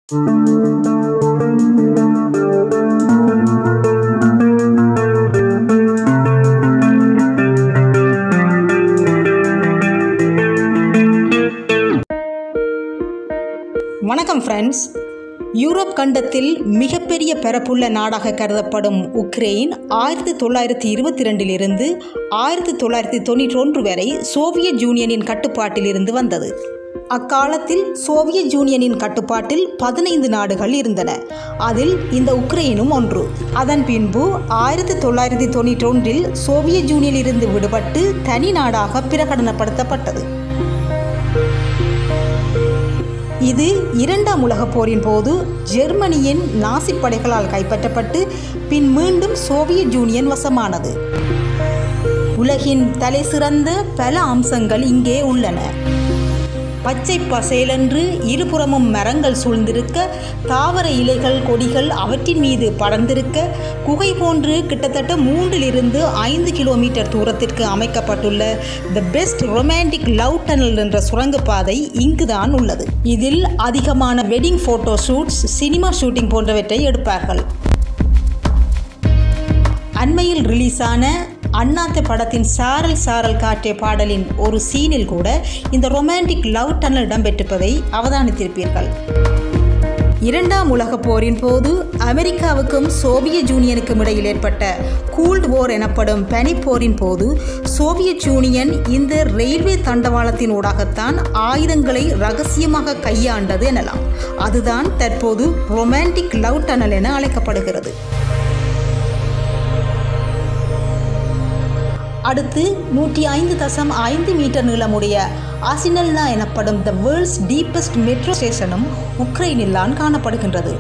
வணக்கம் friends Europe கண்டத்தில் மிகப்பெரிய பரப்புள்ள நாடாக கருதப்படும் உக்ரைன் ஆயிரத்தி தொள்ளாயிரத்தி இருபத்தி ரெண்டிலிருந்து ஆயிரத்தி தொள்ளாயிரத்தி தொண்ணூற்றி ஒன்று வரை சோவியத் யூனியனின் கட்டுப்பாட்டில் இருந்து வந்தது அக்காலத்தில் சோவியத் யூனியனின் கட்டுப்பாட்டில் பதினைந்து நாடுகள் இருந்தன அதில் இந்த உக்ரைனும் ஒன்று அதன் பின்பு ஆயிரத்தி தொள்ளாயிரத்தி தொண்ணூற்றி ஒன்றில் சோவியத் யூனியனிலிருந்து விடுபட்டு தனி நாடாக பிரகடனப்படுத்தப்பட்டது இது இரண்டாம் உலகப் போரின் போது ஜெர்மனியின் நாசி படைகளால் கைப்பற்றப்பட்டு பின் மீண்டும் சோவியத் யூனியன் வசமானது உலகின் தலை சிறந்த பல அம்சங்கள் இங்கே உள்ளன பச்சை பசேலென்று இருபுறமும் மரங்கள் சூழ்ந்திருக்க தாவர இலைகள் கொடிகள் அவற்றின் மீது படர்ந்திருக்க குகை போன்று கிட்டத்தட்ட மூன்றிலிருந்து ஐந்து கிலோமீட்டர் தூரத்திற்கு அமைக்கப்பட்டுள்ள the best romantic love tunnel என்ற சுரங்கப்பாதை இங்குதான் உள்ளது இதில் அதிகமான wedding photo shoots cinema shooting போன்றவற்றை எடுப்பார்கள் அண்மையில் ரிலீஸான அண்ணாத்த படத்தின் சாரல் சாரல் காற்றிய பாடலின் ஒரு சீனில் கூட இந்த ரொமான்டிக் லவ் டனல் இடம்பெற்றிருப்பதை அவதானித்திருப்பீர்கள் இரண்டாம் உலகப் போரின் போது அமெரிக்காவுக்கும் சோவியத் யூனியனுக்கும் இடையில் ஏற்பட்ட கூல்ட் போர் எனப்படும் பனிப்போரின் போது சோவியத் யூனியன் இந்த ரயில்வே தண்டவாளத்தின் ஊடாகத்தான் ஆயுதங்களை ரகசியமாக கையாண்டது எனலாம் அதுதான் தற்போது ரொமான்டிக் லவ் டனல் என அழைக்கப்படுகிறது அடுத்து நூற்றி ஐந்து தசம் ஐந்து மீட்டர் நீளமுடைய அசினல்னா எனப்படும் த வேர்ல்ட்ஸ் டீப்பஸ்ட் மெட்ரோ ஸ்டேஷனும் உக்ரைனில்தான் காணப்படுகின்றது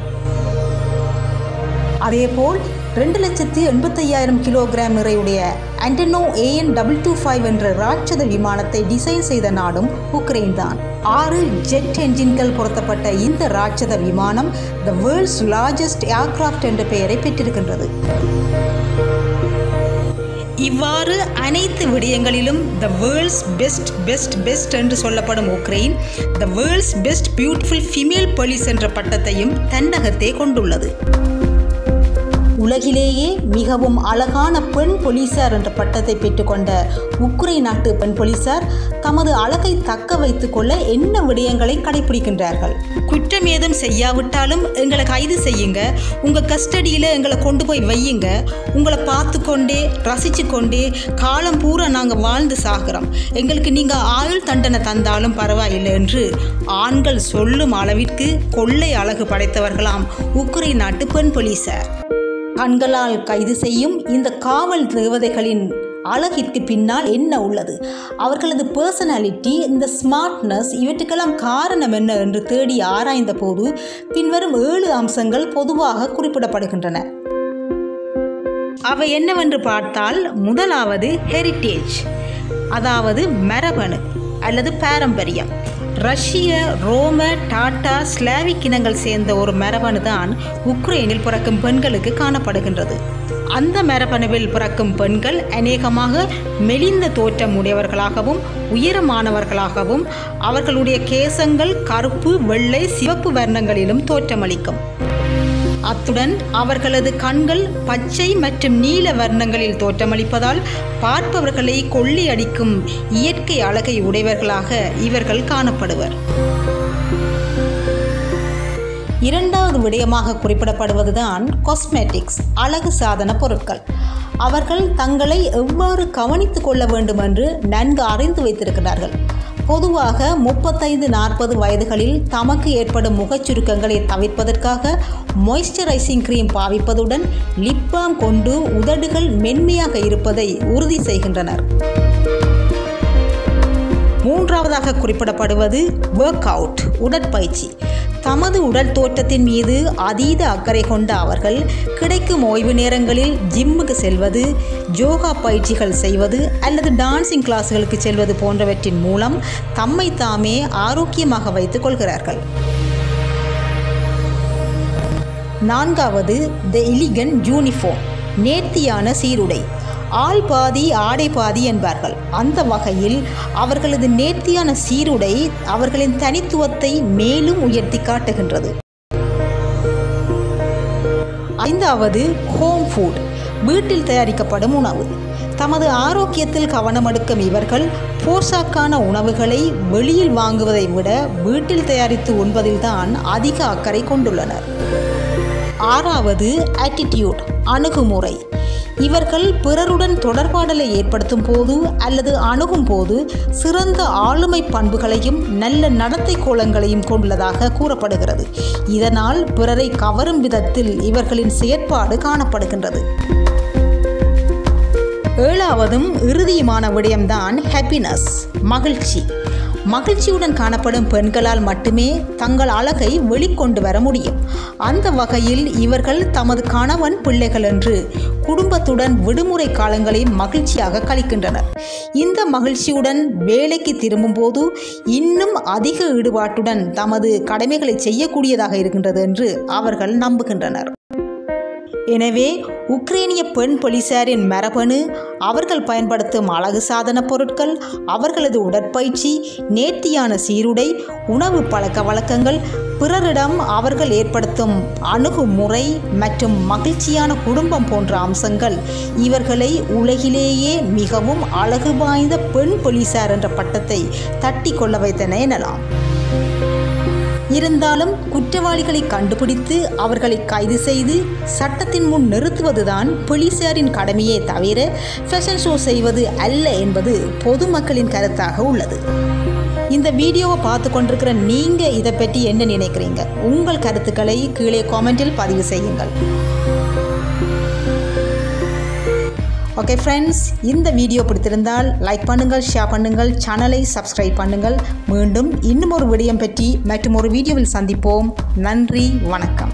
அதேபோல் ரெண்டு லட்சத்து எண்பத்தையாயிரம் கிலோகிராம் நிறையுடைய Antonov AN double two five என்ற ராட்சத விமானத்தை டிசைன் செய்த நாடும் உக்ரைன் தான் ஆறு ஜெட் என்ஜின்கள் பொருத்தப்பட்ட இந்த ராட்சத விமானம் த வேர்ல்ட்ஸ் லார்ஜஸ்ட் ஏர்கிராஃப்ட் என்ற பெயரை பெற்றிருக்கின்றது இவ்வாறு அனைத்து விடயங்களிலும் the world's best best best என்று சொல்லப்படும் Ukraine the world's best beautiful female police என்ற பட்டத்தையும் தன்னகத்தே கொண்டுள்ளது உலகிலேயே மிகவும் அழகான பெண் போலீசார் என்ற பட்டத்தை பெற்றுக்கொண்ட உக்ரைன் நாட்டு பெண் போலீசார் தமது அழகை தக்க வைத்துக் கொள்ள என்ன விடயங்களை கடைபிடிக்கின்றார்கள் குற்றம் ஏதும் செய்யாவிட்டாலும் எங்களை கைது செய்யுங்க உங்கள் கஸ்டடியில் எங்களை கொண்டு போய் வையுங்க உங்களை பார்த்து கொண்டே ரசித்து கொண்டே காலம் பூரா நாங்கள் வாழ்ந்து சாகிறோம் எங்களுக்கு நீங்கள் ஆயுள் தண்டனை தந்தாலும் பரவாயில்லை என்று ஆண்கள் சொல்லும் அளவிற்கு கொள்ளை அழகு படைத்தவர்களாம் உக்ரைன் நாட்டு பெண் போலீசார் கண்களால் கைது செய்யும் இந்த காவல் தேவதைகளின் அழகிற்கு பின்னால் என்ன உள்ளது அவர்களது பர்சனாலிட்டி இந்த ஸ்மார்ட்னஸ் இவற்றுக்கெல்லாம் காரணம் என்ன என்று தேடி ஆராய்ந்த போது பின்வரும் ஏழு அம்சங்கள் பொதுவாக குறிப்பிடப்படுகின்றன அவை என்னவென்று பார்த்தால் முதலாவது ஹெரிட்டேஜ் அதாவது மரபணு அல்லது பாரம்பரியம் ரஷ்ய ரோம டாட்டா ஸ்லாவிக் இனங்கள் சேர்ந்த ஒரு மரபணு தான் உக்ரைனில் பிறக்கும் பெண்களுக்கு காணப்படுகின்றது அந்த மரபணுவில் பிறக்கும் பெண்கள் அநேகமாக மெலிந்த தோற்றம் உடையவர்களாகவும் உயரமானவர்களாகவும் அவர்களுடைய கேசங்கள் கருப்பு வெள்ளை சிவப்பு வர்ணங்களிலும் தோற்றமளிக்கும் அத்துடன் அவர்களது கண்கள் பச்சை மற்றும் நீல வர்ணங்களில் தோற்றமளிப்பதால் பார்ப்பவர்களை கொள்ளி அடிக்கும் இயற்கை அழகை உடையவர்களாக இவர்கள் காணப்படுவர் இரண்டாவது விடயமாக குறிப்பிடப்படுவதுதான் காஸ்மெட்டிக்ஸ் அழகு சாதன பொருட்கள் அவர்கள் தங்களை எவ்வாறு கவனித்து கொள்ள வேண்டும் என்று நன்கு அறிந்து வைத்திருக்கிறார்கள் பொதுவாக முப்பத்தைந்து நாற்பது வயதுகளில் தமக்கு ஏற்படும் முகச்சுருக்கங்களை தவிர்ப்பதற்காக மாய்ஸ்சரைசிங் கிரீம் பாவிப்பதுடன் லிப் பாம் கொண்டு உதடுகள் மென்மையாக இருப்பதை உறுதி செய்கின்றனர் மூன்றாவதாக குறிப்பிடப்படுவது ஒர்க் அவுட் உடற்பயிற்சி தமது உடல் தோற்றத்தின் மீது அதீத அக்கறை கொண்ட அவர்கள் கிடைக்கும் ஓய்வு நேரங்களில் ஜிம்முக்கு செல்வது யோகா பயிற்சிகள் செய்வது அல்லது டான்சிங் கிளாஸ்களுக்கு செல்வது போன்றவற்றின் மூலம் தம்மை தாமே ஆரோக்கியமாக வைத்துக் கொள்கிறார்கள் நான்காவது த இலிகன் யூனிஃபார்ம் நேர்த்தியான சீருடை ஆள் பாதி ஆடை பாதி என்பார்கள் அந்த வகையில் அவர்களது நேர்த்தியான சீருடை அவர்களின் தனித்துவத்தை மேலும் உயர்த்தி காட்டுகின்றது ஐந்தாவது ஹோம் ஃபுட் வீட்டில் தயாரிக்கப்படும் உணவு தமது ஆரோக்கியத்தில் கவனம் எடுக்கும் இவர்கள் போஷாக்கான உணவுகளை வெளியில் வாங்குவதை விட வீட்டில் தயாரித்து உண்பதில்தான் அதிக அக்கறை கொண்டுள்ளனர் ஆறாவது ஆட்டிடியூட் அணுகுமுறை இவர்கள் பிறருடன் தொடர்பாடலை ஏற்படுத்தும் போது அல்லது அணுகும் போது சிறந்த ஆளுமை பண்புகளையும் நல்ல நடத்தை கோலங்களையும் கொண்டுள்ளதாக கூறப்படுகிறது இதனால் பிறரை கவரும் விதத்தில் இவர்களின் செயற்பாடு காணப்படுகின்றது ஏழாவதும் இறுதியுமான விடயம்தான் ஹாப்பினஸ் மகிழ்ச்சி மகிழ்ச்சியுடன் காணப்படும் பெண்களால் மட்டுமே தங்கள் அழகை வெளிக்கொண்டு வர முடியும் அந்த வகையில் இவர்கள் தமது கணவன் பிள்ளைகள் என்று குடும்பத்துடன் விடுமுறை காலங்களை மகிழ்ச்சியாக கழிக்கின்றனர் இந்த மகிழ்ச்சியுடன் வேலைக்கு திரும்பும்போது இன்னும் அதிக ஈடுபாட்டுடன் தமது கடமைகளை செய்யக்கூடியதாக இருக்கின்றது என்று அவர்கள் நம்புகின்றனர் எனவே உக்ரைனிய பெண் போலீசாரின் மரபணு அவர்கள் பயன்படுத்தும் அழகு சாதன பொருட்கள் அவர்களது உடற்பயிற்சி நேர்த்தியான சீருடை உணவு பழக்க வழக்கங்கள் பிறரிடம் அவர்கள் ஏற்படுத்தும் அணுகுமுறை மற்றும் மகிழ்ச்சியான குடும்பம் போன்ற அம்சங்கள் இவர்களை உலகிலேயே மிகவும் அழகு வாய்ந்த பெண் போலீசார் என்ற பட்டத்தை தட்டி கொள்ள வைத்தன எனலாம் இருந்தாலும் குற்றவாளிகளை கண்டுபிடித்து அவர்களை கைது செய்து சட்டத்தின் முன் நிறுத்துவதுதான் போலீசாரின் கடமையே தவிர ஃபேஷன் ஷோ செய்வது அல்ல என்பது பொதுமக்களின் கருத்தாக உள்ளது இந்த வீடியோவை பார்த்து கொண்டிருக்கிற நீங்கள் இதை பற்றி என்ன நினைக்கிறீங்க உங்கள் கருத்துக்களை கீழே காமெண்டில் பதிவு செய்யுங்கள் ஓகே ஃப்ரெண்ட்ஸ் இந்த வீடியோ பிடித்திருந்தால் லைக் பண்ணுங்கள் ஷேர் பண்ணுங்கள் சேனலை சப்ஸ்கிரைப் பண்ணுங்கள் மீண்டும் இன்னும் ஒரு விடயம் பற்றி மற்றும் ஒரு வீடியோவில் சந்திப்போம் நன்றி வணக்கம்